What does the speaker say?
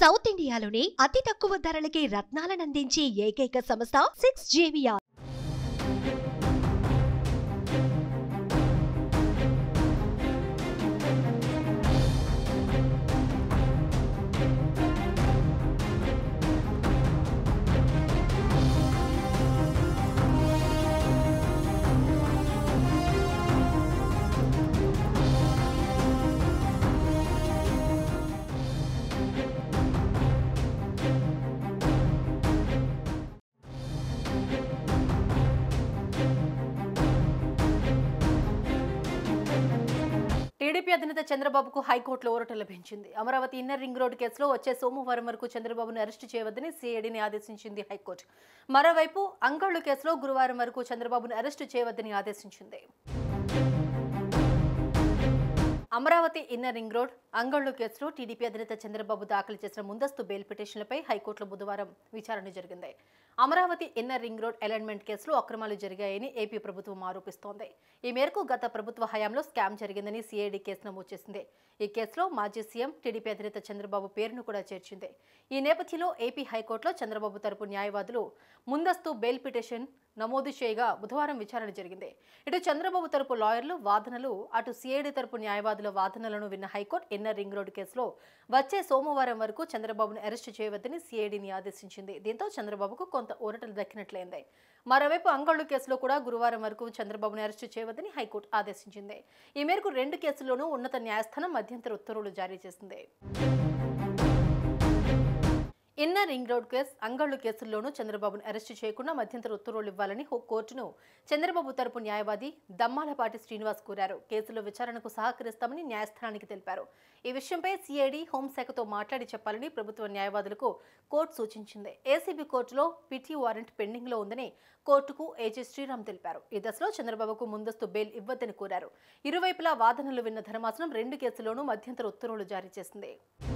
south ఇండియాలోనే అతి తక్కువ ధరలకి రత్నాలనందించే ఏకైక సంస్థ సిక్స్ జేవియా టీడీపీ అధినేత చంద్రబాబుకు హైకోర్టులో ఊరట లభించింది అమరావతి ఇన్నర్ రింగ్ రోడ్ కేసులో వచ్చే సోమవారం వరకు చంద్రబాబును అరెస్టు చేయవద్దని సిఐడిని ఆదేశించింది హైకోర్టు మరోవైపు అంగళ్ళు కేసులో గురువారం వరకు చంద్రబాబును అరెస్టు చేయవద్దని ఆదేశించింది అమరావతి ఇన్నర్ రింగ్ రోడ్ అంగళ్ళు కేసులో టీడీపీ అధినేత చంద్రబాబు దాఖలు చేసిన ముందస్తు బెయిల్ పిటిషన్లపై హైకోర్టులో బుధవారం విచారణ జరిగింది Amaravati inner ring road alignment కేసులో అక్రమాలు జరిగాయని ఏపీ ప్రభుత్వం ఆరోపిస్తోంది ఈ మేరకు గత ప్రభుత్వ హయాంలో స్కామ్ జరిగిందని సిఐడి కేసు నమోదు చేసింది ఈ కేసులో మాజీ సీఎం టీడీపీ అధినేత చంద్రబాబు పేరును కూడా చేర్చింది ఈ నేపథ్యంలో ఏపీ హైకోర్టులో చంద్రబాబు తరపు న్యాయవాదులు ముందస్తు బెయిల్ పిటిషన్ నమోదు చేయగా బుధవారం విచారణ జరిగింది ఇటు చంద్రబాబు తరపు లాయర్లు వాదనలు అటు సిఐడి తరపు న్యాయవాదుల వాదనలను విన్న హైకోర్టు ఇన్నర్ రింగ్ రోడ్ కేసులో వచ్చే సోమవారం వరకు చంద్రబాబును అరెస్టు చేయవద్దని సిఐడిని ఆదేశించింది దీంతో చంద్రబాబుకు కొంత ఊరటలు దక్కినట్లయింది మరోవైపు అంగళ్ళు కేసులో కూడా గురువారం వరకు చంద్రబాబును అరెస్టు చేయవద్దని హైకోర్టు ఆదేశించింది ఈ మేరకు రెండు కేసుల్లోనూ ఉన్నత న్యాయస్థానం మధ్యంతర ఉత్తర్వులు జారీ చేసింది ఇన్నర్ రింగ్ రోడ్ కేసు అంగళ్ళు కేసుల్లోనూ చంద్రబాబును అరెస్టు చేయకుండా మధ్యంతర ఉత్తర్వులు ఇవ్వాలని హో- కోర్టును చంద్రబాబు తరపు న్యాయవాది దమ్మాలపాటి శ్రీనివాస్ కోరారు కేసులో విచారణకు సహకరిస్తామని న్యాయస్థానానికి తెలిపారు ఈ విషయంపై సిఐడి హోంశాఖతో మాట్లాడి చెప్పాలని ప్రభుత్వ న్యాయవాదులకు కోర్టు సూచించింది ఏసీబీ కోర్టులో పిటి వారెంట్ పెండింగ్లో ఉందని కోర్టుకు ఏజే శ్రీరామ్ తెలిపారు ఈ దశలో చంద్రబాబుకు ముందస్తు బెయిల్ ఇవ్వద్దని కోరారు ఇరువైపులా వాదనలు విన్న ధర్మాసనం రెండు కేసుల్లోనూ మధ్యంతర ఉత్తర్వులు జారీ చేసింది